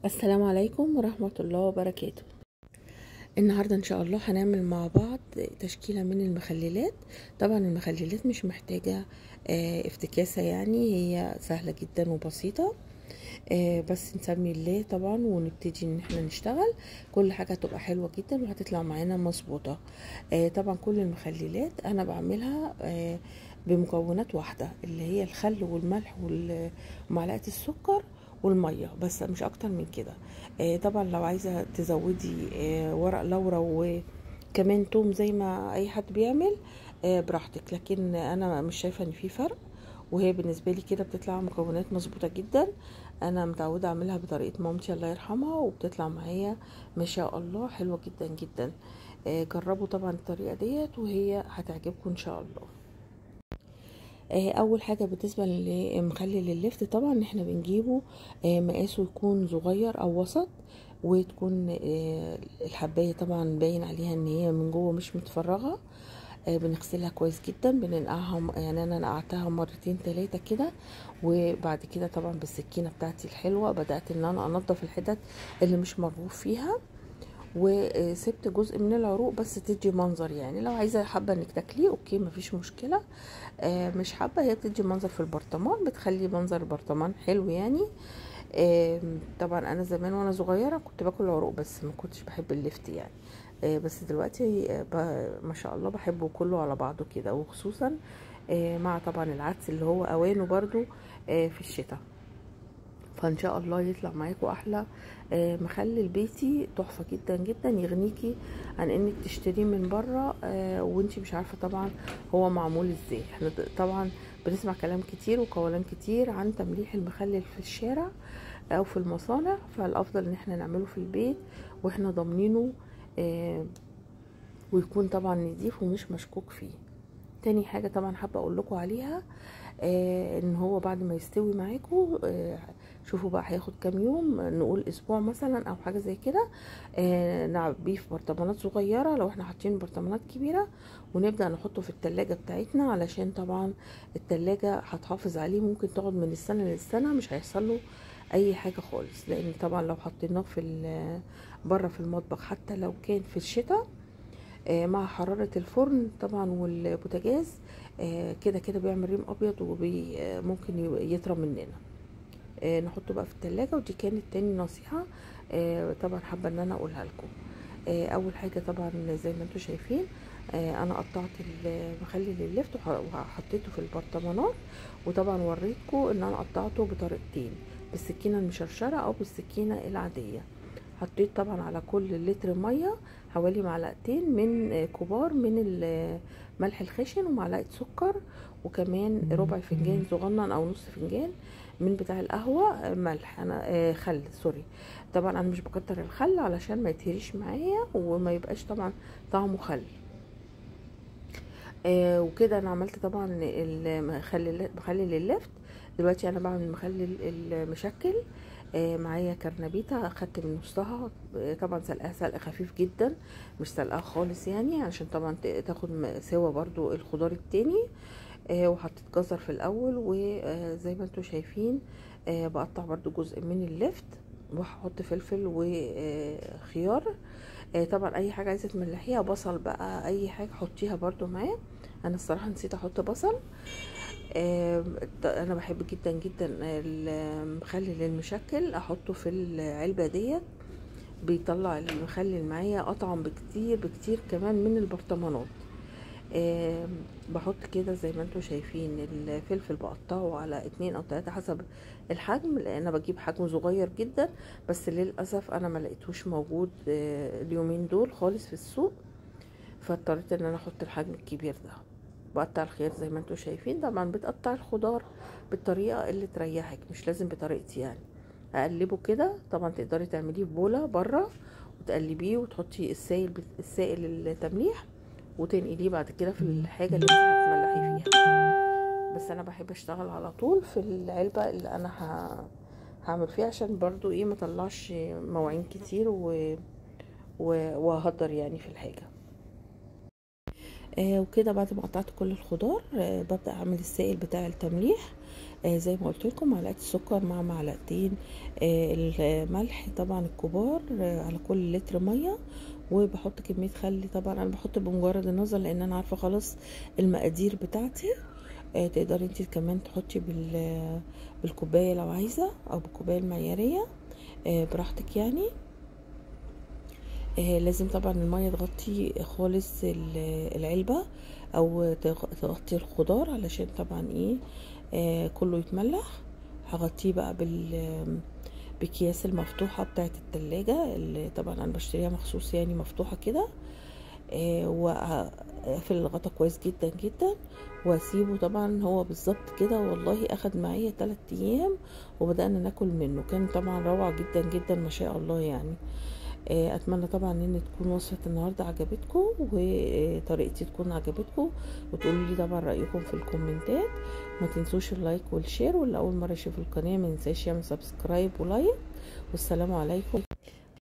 السلام عليكم ورحمة الله وبركاته النهاردة ان شاء الله هنعمل مع بعض تشكيلة من المخللات طبعا المخللات مش محتاجة آه، افتكاسة يعني هي سهلة جدا وبسيطة آه، بس نسمي الله طبعا ونبتدي ان احنا نشتغل كل حاجة هتبقى حلوة جدا وهتطلع معانا مظبوطة آه، طبعا كل المخللات انا بعملها آه، بمكونات واحدة اللي هي الخل والملح وال- ومعلقة السكر والمية بس مش اكتر من كده آه، طبعا لو عايزة تزودي آه، ورق لورا وكمان توم زي ما اي حد بيعمل آه، براحتك لكن انا مش شايفة ان في فرق وهي بالنسبة لي كده بتطلع مكونات مظبوطة جدا انا متعودة اعملها بطريقة مامتي الله يرحمها وبتطلع معايا ما شاء الله حلوة جدا جدا آه، جربوا طبعا الطريقة ديت وهي هتعجبكم ان شاء الله آه، اول حاجه بالنسبه لمخلل اللفت طبعا احنا بنجيبه آه، مقاسه يكون صغير او وسط وتكون آه، الحبايه طبعا باين عليها ان هي من جوه مش متفرغه آه، بنغسلها كويس جدا بننقعها م- يعني انا نقعتها مرتين ثلاثه كده وبعد كده طبعا بالسكينه بتاعتي الحلوه بدات ان انا انضف الحتت اللي مش مرغوف فيها وسبت جزء من العروق بس تدي منظر يعني لو عايزه حابه انك تاكليه اوكي مفيش مشكله آه، مش حابه هي بتدي منظر في البرطمان بتخلي منظر البرطمان حلو يعني آم، طبعا انا زمان وانا صغيره كنت باكل عروق بس ما كنتش بحب اللفت يعني آه، بس دلوقتي آه، ب- ما شاء الله بحبه كله على بعضه كده وخصوصا آه، مع طبعا العدس اللي هو اوانه برضو آه، في الشتاء فان شاء الله يطلع معاكم احلى آه، مخلل بيتي تحفه جدا جدا يغنيكي عن انك تشتريه من بره آه، وانتي مش عارفه طبعا هو معمول ازاي احنا د- طبعا بنسمع كلام كتير وقولان كتير عن تمليح المخلل في الشارع او في المصانع فالافضل ان احنا نعمله في البيت واحنا ضامنينه آه، ويكون طبعا نضيف ومش مشكوك فيه تاني حاجة طبعا حابة اقول لكم عليها آه ان هو بعد ما يستوي معاكم آه شوفوا بقى هياخد كام يوم نقول اسبوع مثلا او حاجة زي كده آه نعبيه في برطمانات صغيرة لو احنا حاطين برطمانات كبيرة ونبدأ نحطه في التلاجة بتاعتنا علشان طبعا التلاجة هتحافظ عليه ممكن تقعد من السنة للسنة مش هيحصل له اي حاجة خالص لان طبعا لو حطيناه في ال- بره في المطبخ حتى لو كان في الشتاء آه، مع حرارة الفرن طبعا والبوتاجاز آه، كده كده بيعمل ريم ابيض وممكن يطرى مننا آه، نحطه بقى في التلاجة ودي كانت تاني نصيحة آه، طبعا حابة ان انا اقولها لكم آه، اول حاجة طبعا زي ما انتم شايفين آه، انا قطعت المخلل اللفت وح- وحطيته في البرطمانات وطبعا وريتكم ان انا قطعته بطريقتين بالسكينة المشرشرة او بالسكينة العادية حطيت طبعا على كل لتر ميه حوالي معلقتين من آه، كبار من الملح الخشن ومعلقه سكر وكمان ربع فنجان صغنن او نص فنجان من بتاع القهوه آه، ملح انا آه، خل سوري طبعا انا مش بكتر الخل علشان ما يتهريش معايا وما يبقاش طبعا طعمه خل آه وكده انا عملت طبعا المخلل مخلل اللفت دلوقتي انا بعمل مخلل المشكل آه معايا كرنبيتا اخدت من نصها آه، طبعا سلقاها سلق خفيف جدا مش سلقاها خالص يعني عشان طبعا ت- تاخد م- سوا برضو الخضار التاني آه وحطيت جزر في الاول وزي ما انتم شايفين آه بقطع برضو جزء من اللفت وهحط فلفل وخيار آه طبعا اي حاجه عايزه تملحيها بصل بقى اي حاجه حطيها برضو معاه انا الصراحه نسيت احط بصل آم، ط- انا بحب جدا جدا المخلل المشكل احطه في العلبه ديت بيطلع المخلل معايا اطعم بكتير بكتير كمان من البرطمانات آم، بحط كده زي ما انتم شايفين الفلفل بقطعه على اتنين او تلاتة حسب الحجم لان انا بجيب حجم صغير جدا بس للاسف انا ما لقيتهوش موجود آه، اليومين دول خالص في السوق فاضطريت ان انا احط الحجم الكبير ده بقطع الخيار زي ما انتم شايفين طبعا بتقطع الخضار بالطريقه اللي تريحك مش لازم بطريقتي يعني اقلبه كده طبعا تقدري تعمليه في بوله بره وتقلبيه وتحطي السائل السائل التمليح وتنقليه بعد كده في الحاجه اللي انت هتملحي فيها بس انا بحب اشتغل على طول في العلبه اللي انا ه... هعمل فيها عشان برضو ايه ما طلعش مواعين كتير و... و... وهدر يعني في الحاجه آه وكده بعد ما قطعت كل الخضار آه ببدأ اعمل السائل بتاع التمليح آه زي ما قلت لكم معلقه السكر مع معلقتين آه الملح طبعا الكبار آه على كل لتر ميه وبحط كميه خل طبعا انا بحط بمجرد النظر لان انا عارفه خلاص المقادير بتاعتي آه تقدري انت كمان تحطي بال بالكوبايه لو عايزه او بالكوبايه المعياريه آه براحتك يعني آه لازم طبعا الميه تغطي خالص العلبه او تغطي الخضار علشان طبعا ايه آه كله يتملح هغطيه بقى بال بكياس المفتوحة بتاعت التلاجة اللي طبعا انا بشتريها مخصوص يعني مفتوحة كده آه واقفل الغطا كويس جدا جدا واسيبه طبعا هو بالظبط كده والله اخد معايا تلات ايام وبدأنا ناكل منه كان طبعا روعة جدا جدا ما شاء الله يعني اتمنى طبعا ان تكون وصفه النهارده عجبتكم وطريقتي تكون عجبتكم وتقولوا لي طبعا رايكم في الكومنتات ما تنسوش اللايك والشير واللي اول مره يشوف القناه ما ينساش يعمل سبسكرايب ولايك والسلام عليكم